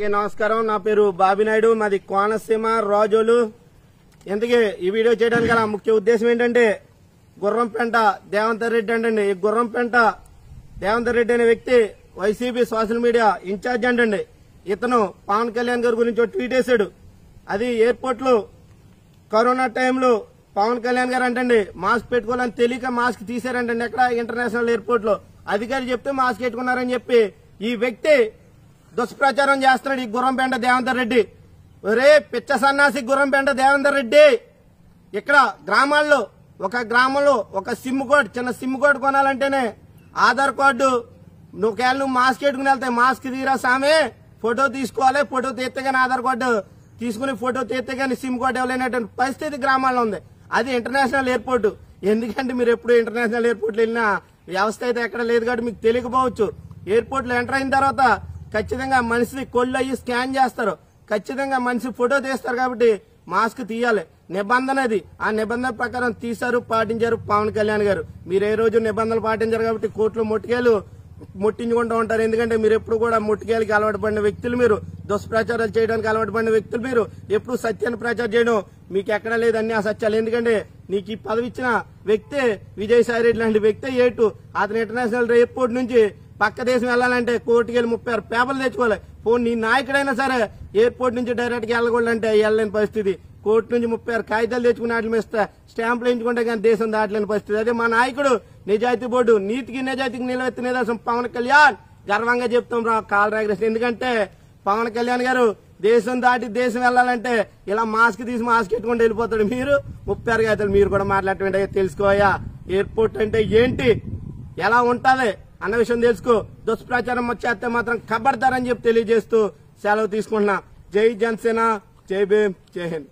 అందరికీ నమస్కారం నా పేరు బాబినాయుడు మాది కోనసీమ రాజోలు ఇంతకీ ఈ వీడియో చేయడానికి గల ముఖ్య ఉద్దేశం ఏంటంటే గుర్రంపెంట దేవంతర్ రెడ్డి అంటండి ఈ గుర్రంపెంట దేవంతర్ రెడ్డి అనే వ్యక్తి వైసీపీ సోషల్ మీడియా ఇన్ఛార్జ్ అంటండి ఇతను పవన్ కళ్యాణ్ గారి గురించి ఒక ట్వీట్ వేశాడు అది ఎయిర్పోర్ట్ లో కరోనా టైంలో పవన్ కళ్యాణ్ గారు అంటండి మాస్క్ పెట్టుకోవాలని తెలియక మాస్క్ తీశారంటండి ఎక్కడ ఇంటర్నేషనల్ ఎయిర్పోర్ట్ లో అధికారి చెప్తే మాస్క్ పెట్టుకున్నారని చెప్పి ఈ వ్యక్తి దుష్ప్రచారం చేస్తున్నాడు ఈ గుర్రంపేంట దేవేందర్ రెడ్డి ఒరే పిచ్చ సన్నాసి గుర్రంపేంట దేవేందర్ రెడ్డి ఇక్కడ గ్రామాల్లో ఒక గ్రామంలో ఒక సిమ్ కోడ్ చిన్న సిమ్ కోడ్ కొనాలంటేనే ఆధార్ కార్డు నువ్వు ఒకవేళ నువ్వు మాస్క్ పెట్టుకుని వెళ్తాయి మాస్క్ తీరా సామే ఫోటో తీసుకోవాలి ఫోటో తీస్తే కానీ ఆధార్ కార్డు తీసుకుని ఫోటో తీస్తే కానీ సిమ్ కోడ్ ఇవ్వలేనటువంటి పరిస్థితి గ్రామాల్లో ఉంది అది ఇంటర్నేషనల్ ఎయిర్పోర్ట్ ఎందుకంటే మీరు ఎప్పుడు ఇంటర్నేషనల్ ఎయిర్పోర్ట్ వెళ్ళినా వ్యవస్థ అయితే ఎక్కడ లేదు కాబట్టి మీకు తెలియకపోవచ్చు ఎయిర్పోర్ట్ లో ఎంటర్ అయిన తర్వాత ఖచ్చితంగా మనిషి కొళ్ళు అయ్యి స్కాన్ చేస్తారు ఖచ్చితంగా మనిషి ఫోటో తీస్తారు కాబట్టి మాస్క్ తీయాలి నిబంధన అది ఆ నిబంధన ప్రకారం తీశారు పాటించారు పవన్ కళ్యాణ్ గారు మీరు ఏ రోజు నిబంధనలు పాటించారు కాబట్టి కోర్టులో ముట్టుకేలు ముట్టించుకుంటూ ఉంటారు ఎందుకంటే మీరు ఎప్పుడు కూడా ముట్టుకేలకి అలవాటు పడిన వ్యక్తులు మీరు దుష్ప్రచారాలు చేయడానికి అలవాటు పడిన వ్యక్తులు మీరు ఎప్పుడు సత్యాన్ని ప్రచారం చేయడం మీకు ఎక్కడ లేదు అన్ని అసత్యాలు ఎందుకంటే నీకు ఈ పదవి ఇచ్చిన వ్యక్తే విజయసాయి రెడ్డి లాంటి వ్యక్తే ఏటు అతను ఇంటర్నేషనల్ ఎయిర్పోర్ట్ నుంచి పక్క దేశం వెళ్ళాలంటే కోర్టుకి వెళ్ళి ముప్పై ఆరు పేపర్లు తెచ్చుకోవాలి పోనీ నీ నాయకుడైనా సరే ఎయిర్పోర్ట్ నుంచి డైరెక్ట్ గా వెళ్ళకూడదంటే వెళ్ళలేని పరిస్థితి కోర్టు నుంచి ముప్పై ఆరు కాగితాలు తెచ్చుకుని వాటి మీద స్టాంపులు వేయించుకుంటే కానీ దేశం దాటలేని పరిస్థితి అదే మా నాయకుడు నిజాయితీ బోర్డు నీతికి నిజాయితీకి నిలవెత్తి నిదర్శనం పవన్ కళ్యాణ్ గర్వంగా చెప్తాం రా కాల్ రాగరేషన్ ఎందుకంటే పవన్ కళ్యాణ్ గారు దేశం దాటి దేశం వెళ్ళాలంటే ఇలా మాస్క్ తీసి మాస్క్ పెట్టుకుంటూ వెళ్ళిపోతాడు మీరు ముప్పై ఆరు కాగితాలు మీరు కూడా మాట్లాడటం తెలుసుకోయా ఎయిర్పోర్ట్ అంటే ఏంటి ఎలా ఉంటది అన్న విషయం తెలుసుకో దుష్ప్రచారం వచ్చేస్తే మాత్రం ఖబర్దారని చెప్పి తెలియజేస్తూ సెలవు తీసుకుంటున్నా జై జనసేన జై భీమ్ జై హింద్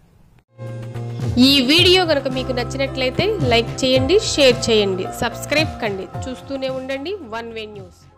ఈ వీడియో కనుక మీకు నచ్చినట్లయితే లైక్ చేయండి షేర్ చేయండి సబ్స్క్రైబ్ కండి చూస్తూనే ఉండండి వన్ వే న్యూస్